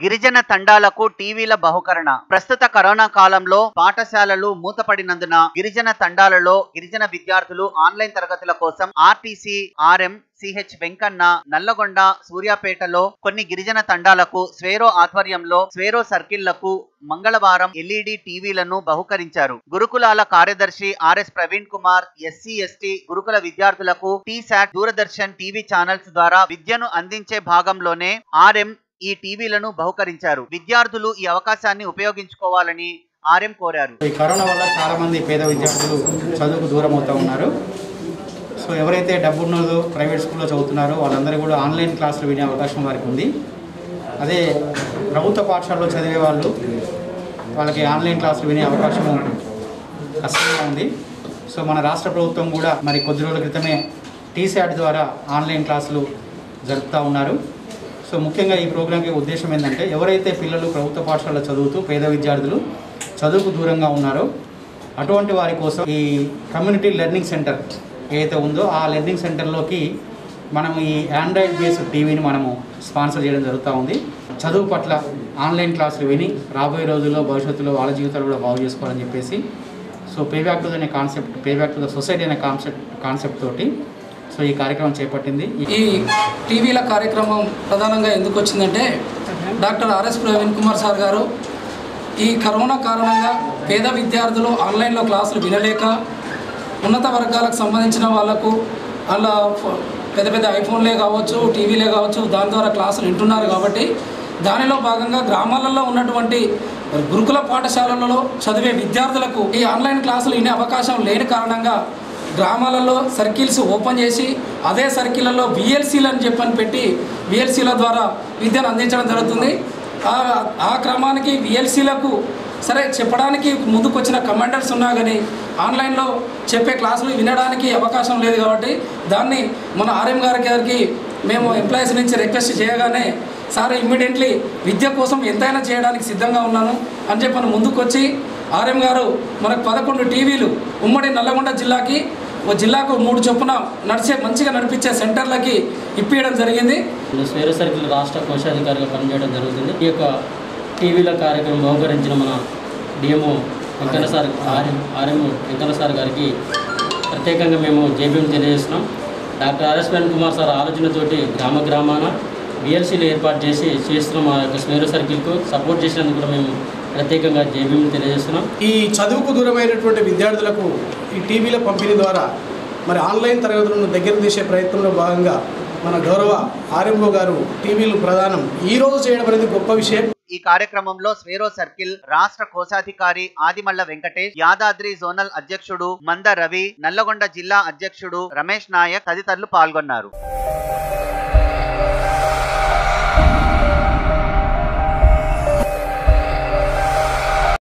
గిరిజన తండాలకు టీవీల బహుకరణ ప్రస్తుత కరోనా కాలంలో పాఠశాలలు మూతపడినందున గిరిజన తండాలలో గిరిజన విద్యార్థులు ఆన్లైన్ తరగతుల కోసం RTC RM CH Venkanna Nalgonda సూర్యాపేటలో కొన్ని గిరిజన తండాలకు స్వేరో ఆధ్వర్యంలో స్వేరో సర్కిళ్లకు మంగళవారం ఎల్ఈడి టీవీలను బహుకరించారు గురుకులాల కార్యదర్శి RS Praveen Kumar SC ST గురుకుల విద్యార్థులకు టీశాట్ దూరదర్శన్ టీవీ ఛానల్స్ ద్వారా విద్యను అందించే భాగంలోనే ఆర్ఎం ఈ టీవీలను బహుకరించారు విద్యార్థులు ఈ అవకాశాన్ని ఉపయోగించుకోవాలని ఆర్ఎం కోరారు ఈ కరోనా వల్ల చాలామంది పేద విద్యార్థులు చదువుకు దూరం అవుతూ ఉన్నారు సో ఎవరైతే డబ్బు ఉన్నదో ప్రైవేట్ స్కూల్లో చదువుతున్నారో వాళ్ళందరూ కూడా ఆన్లైన్ క్లాసులు వినే అవకాశం వారికి ఉంది అదే ప్రభుత్వ పాఠశాలలో చదివే వాళ్ళు వాళ్ళకి ఆన్లైన్ క్లాసులు వినే అవకాశం కష్టంగా ఉంది సో మన రాష్ట్ర ప్రభుత్వం కూడా మరి కొద్ది రోజుల క్రితమే టీశాట్ ద్వారా ఆన్లైన్ క్లాసులు జరుపుతూ ఉన్నారు సో ముఖ్యంగా ఈ ప్రోగ్రాంకి ఉద్దేశం ఏంటంటే ఎవరైతే పిల్లలు ప్రభుత్వ పాఠశాలలో చదువుతూ పేద విద్యార్థులు చదువుకు దూరంగా ఉన్నారో అటువంటి వారి కోసం ఈ కమ్యూనిటీ లెర్నింగ్ సెంటర్ ఏదైతే ఉందో ఆ లెర్నింగ్ సెంటర్లోకి మనం ఈ ఆండ్రాయిడ్ బేస్డ్ టీవీని మనము స్పాన్సర్ చేయడం జరుగుతూ ఉంది చదువు పట్ల ఆన్లైన్ క్లాసులు విని రాబోయే రోజుల్లో భవిష్యత్తులో వాళ్ళ జీవితాలు కూడా బాగు చేసుకోవాలని చెప్పేసి సో పే బ్యాక్ టు అనే concept pay back to the society అనే కాన్సెప్ట్ కాన్సెప్ట్ తోటి సో ఈ కార్యక్రమం చేపట్టింది ఈ టీవీల కార్యక్రమం ప్రధానంగా ఎందుకు వచ్చిందంటే doctor RS Praveen Kumar sir garu ఈ కరోనా కారణంగా పేద విద్యార్థులు ఆన్లైన్లో క్లాసులు వినలేక ఉన్నత వర్గాలకు సంబంధించిన వాళ్ళకు అలా ఫో- పెద్ద పెద్ద ఐఫోన్లే కావచ్చు టీవీలే కావచ్చు దాని ద్వారా క్లాసులు వింటున్నారు కాబట్టి దానిలో భాగంగా గ్రామాలలో ఉన్నటువంటి గురుకుల పాఠశాలలలో చదివే విద్యార్థులకు ఈ ఆన్లైన్ క్లాసులు వినే అవకాశం లేని కారణంగా గ్రామాలలో సర్కిల్స్ ఓపెన్ చేసి అదే సర్కిళ్లలో బిఎల్సీలు అని చెప్పని పెట్టి బిఎల్సీల ద్వారా విద్యను అందించడం జరుగుతుంది ఆ- ఆ క్రమానికి బిఎల్సీలకు సరే చెప్పడానికి ముందుకు వచ్చిన కమాండర్స్ ఉన్నా కానీ ఆన్లైన్లో చెప్పే క్లాసులు వినడానికి అవకాశం లేదు కాబట్టి దాన్ని మన ఆర్ఎం గారి గారికి మేము ఎంప్లాయీస్ నుంచి రిక్వెస్ట్ చేయగానే సార్ ఇమ్మీడియట్లీ విద్య కోసం ఎంతైనా చేయడానికి సిద్ధంగా ఉన్నాను అని చెప్పని ముందుకు వచ్చి ఆర్ఎం గారు మనకు పదకొండు టీవీలు ఉమ్మడి నల్లగొండ జిల్లాకి ఓ జిల్లాకు మూడు చొప్పున నడిచే మంచిగా నడిపించే సెంటర్లకి ఇప్పించడం జరిగింది నేను స్వేర సర్కిల్ రాష్ట్ర కోశాధికారిగా పనిచేయడం జరుగుతుంది ఈ యొక్క టీవీల కార్యక్రమం బహుకరించిన మన DMO Venkanna sir RM RM Venkanna sir గారికి ప్రత్యేకంగా మేము జేబీఎం తెలియజేస్తున్నాం doctor RS Praveen Kumar sir ఆలోచనతోటి గ్రామ గ్రామాన బిఎల్సీలు ఏర్పాటు చేసి చేస్తున్న మా యొక్క స్వేర సర్కిల్కు సపోర్ట్ చేసినందుకు కూడా మేము ప్రత్యేకంగా జేబీఎం తెలియజేస్తున్నాం ఈ చదువుకు దూరమైనటువంటి విద్యార్థులకు ఈ టీవీల పంపిణీ ద్వారా మరి ఆన్లైన్ తరగతులను దగ్గర తీసే ప్రయత్నంలో భాగంగా మన గౌరవ ఆర్ఎంఓ గారు టీవీలు ప్రదానం ఈ రోజు చేయడం అనేది గొప్ప విషయం ఈ కార్యక్రమంలో స్వేరో సర్కిల్ రాష్ట్ర కోశాధికారి ఆదిమల్ల వెంకటేష్ యాదాద్రి జోనల్ అధ్యక్షుడు మంద రవి నల్లగొండ జిల్లా అధ్యక్షుడు రమేష్ నాయక్ తదితరులు పాల్గొన్నారు